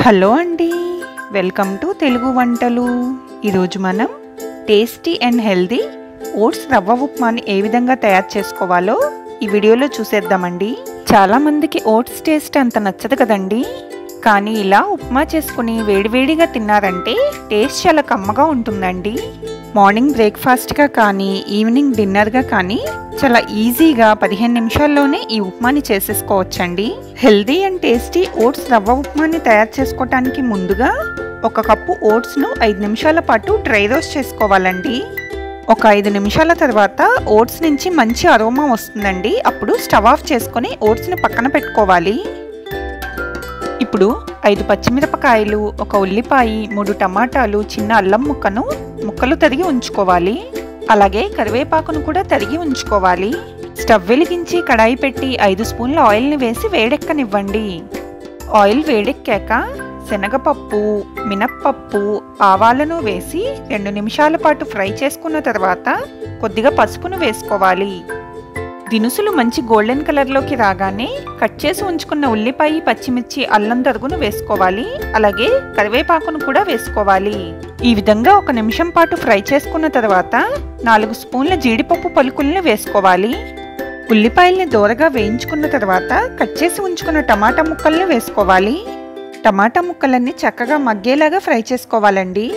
hello అండి welcome to Telugu వంటలు ఈరోజు మనం టేస్టీ అండ్ హెల్దీ ఓట్స్ రవ్వ ఉప్మాని ఏ విధంగా తయారు చేసుకోవాలో ఈ వీడియోలో చూసేద్దామండి చాలా మందికి ఓట్స్ టేస్ట్ అంత నచ్చదు కదండి కానీ ఇలా ఉప్మా చేసుకుని వేడివేడిగా తిన్నారంటే టేస్ట్ చాలా కమ్మగా ఉంటుందండి మార్నింగ్ బ్రేక్ఫాస్ట్గా కానీ ఈవినింగ్ డిన్నర్గా కానీ చాలా ఈజీగా పదిహేను నిమిషాల్లోనే ఈ ఉప్మాని చేసేసుకోవచ్చండి హెల్దీ అండ్ టేస్టీ ఓట్స్ రవ్వ ఉప్మాని తయారు చేసుకోవటానికి ముందుగా ఒక కప్పు ఓట్స్ను ఐదు నిమిషాల పాటు డ్రై రోస్ట్ చేసుకోవాలండి ఒక ఐదు నిమిషాల తర్వాత ఓట్స్ నుంచి మంచి అరోమా వస్తుందండి అప్పుడు స్టవ్ ఆఫ్ చేసుకొని ఓట్స్ని పక్కన పెట్టుకోవాలి ఇప్పుడు ఐదు పచ్చిమిరపకాయలు ఒక ఉల్లిపాయ మూడు టమాటాలు చిన్న అల్లం ముక్కను ముక్కలు తరిగి ఉంచుకోవాలి అలాగే కరివేపాకును కూడా తరిగి ఉంచుకోవాలి స్టవ్ వెలిగించి కడాయి పెట్టి ఐదు స్పూన్ల ఆయిల్ని వేసి వేడెక్కనివ్వండి ఆయిల్ వేడెక్కాక శనగపప్పు మినప్పప్పు ఆవాలను వేసి రెండు నిమిషాల పాటు ఫ్రై చేసుకున్న తర్వాత కొద్దిగా పసుపును వేసుకోవాలి దినుసులు మంచి గోల్డెన్ కలర్లోకి రాగానే కట్ చేసి ఉంచుకున్న ఉల్లిపాయ పచ్చిమిర్చి అల్లం తరుగును వేసుకోవాలి అలాగే కరివేపాకును కూడా వేసుకోవాలి ఈ విధంగా ఒక నిమిషం పాటు ఫ్రై చేసుకున్న తర్వాత నాలుగు స్పూన్ల జీడిపప్పు పలుకుల్ని వేసుకోవాలి ఉల్లిపాయల్ని దూరగా వేయించుకున్న తర్వాత కట్ చేసి ఉంచుకున్న టమాటా ముక్కల్ని వేసుకోవాలి టమాటా ముక్కలన్నీ చక్కగా మగ్గేలాగా ఫ్రై చేసుకోవాలండి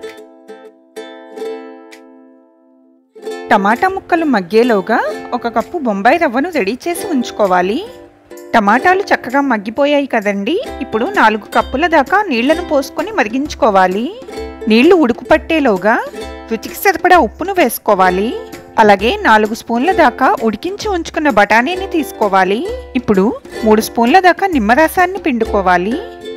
టమాటా ముక్కలు మగ్గేలోగా ఒక కప్పు బొంబాయి రవ్వను రెడీ చేసి ఉంచుకోవాలి టమాటాలు చక్కగా మగ్గిపోయాయి కదండి ఇప్పుడు నాలుగు కప్పుల దాకా నీళ్లను పోసుకొని మరిగించుకోవాలి నీళ్లు ఉడుకు పట్టేలోగా రుచికి సరిపడా ఉప్పును వేసుకోవాలి అలాగే నాలుగు స్పూన్ల దాకా ఉడికించి ఉంచుకున్న బఠానీని తీసుకోవాలి ఇప్పుడు మూడు స్పూన్ల దాకా నిమ్మరసాన్ని పిండుకోవాలి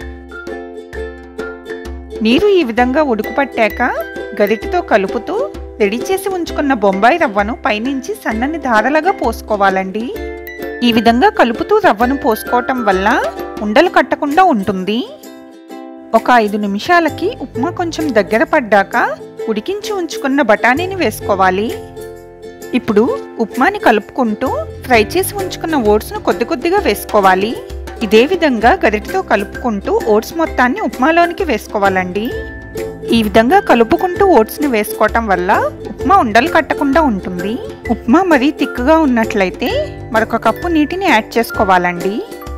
నీరు ఈ విధంగా ఉడుకు పట్టాక గరిటెతో కలుపుతూ రెడీ చేసి ఉంచుకున్న బొంబాయి రవ్వను పైనుంచి సన్నని ధారలుగా పోసుకోవాలండి ఈ విధంగా కలుపుతూ రవ్వను పోసుకోవటం వల్ల ఉండలు కట్టకుండా ఉంటుంది ఒక ఐదు నిమిషాలకి ఉప్మా కొంచెం దగ్గర పడ్డాక ఉడికించి ఉంచుకున్న బఠానీని వేసుకోవాలి ఇప్పుడు ఉప్మాని కలుపుకుంటూ ఫ్రై చేసి ఉంచుకున్న ఓట్స్ను కొద్ది కొద్దిగా వేసుకోవాలి ఇదే విధంగా గరిటెతో కలుపుకుంటూ ఓట్స్ మొత్తాన్ని ఉప్మాలోనికి వేసుకోవాలండి ఈ విధంగా కలుపుకుంటూ ఓట్స్ని వేసుకోవటం వల్ల ఉప్మా ఉండలు కట్టకుండా ఉంటుంది ఉప్మా మరీ తిక్కుగా ఉన్నట్లయితే మరొక కప్పు నీటిని యాడ్ చేసుకోవాలండి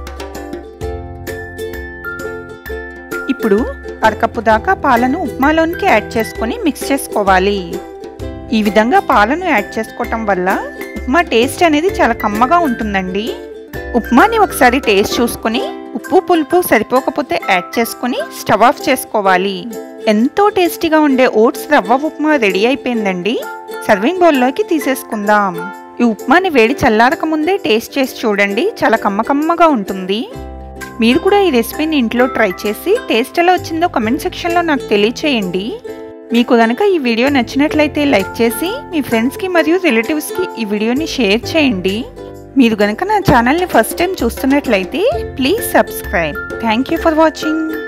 ఇప్పుడు అరకప్పు దాకా పాలను ఉప్మాలోనికి యాడ్ చేసుకొని మిక్స్ చేసుకోవాలి ఈ విధంగా పాలను యాడ్ చేసుకోవటం వల్ల ఉప్మా టేస్ట్ అనేది చాలా కమ్మగా ఉంటుందండి ఉప్మాని ఒకసారి టేస్ట్ చూసుకొని ఉప్పు పులుపు సరిపోకపోతే యాడ్ చేసుకొని స్టవ్ ఆఫ్ చేసుకోవాలి ఎంతో టేస్టీగా ఉండే ఓట్స్ రవ్వ ఉప్మా రెడీ అయిపోయిందండి సర్వింగ్ బౌల్లోకి తీసేసుకుందాం ఈ ఉప్మాని వేడి చల్లారక ముందే టేస్ట్ చేసి చూడండి చాలా కమ్మ కమ్మగా ఉంటుంది మీరు కూడా ఈ రెసిపీని ఇంట్లో ట్రై చేసి టేస్ట్ ఎలా వచ్చిందో కమెంట్ సెక్షన్లో నాకు తెలియచేయండి మీకు కనుక ఈ వీడియో నచ్చినట్లయితే లైక్ చేసి మీ ఫ్రెండ్స్కి మరియు రిలేటివ్స్కి ఈ వీడియోని షేర్ చేయండి మీరు కనుక నా ఛానల్ని ఫస్ట్ టైం చూస్తున్నట్లయితే please subscribe thank you for watching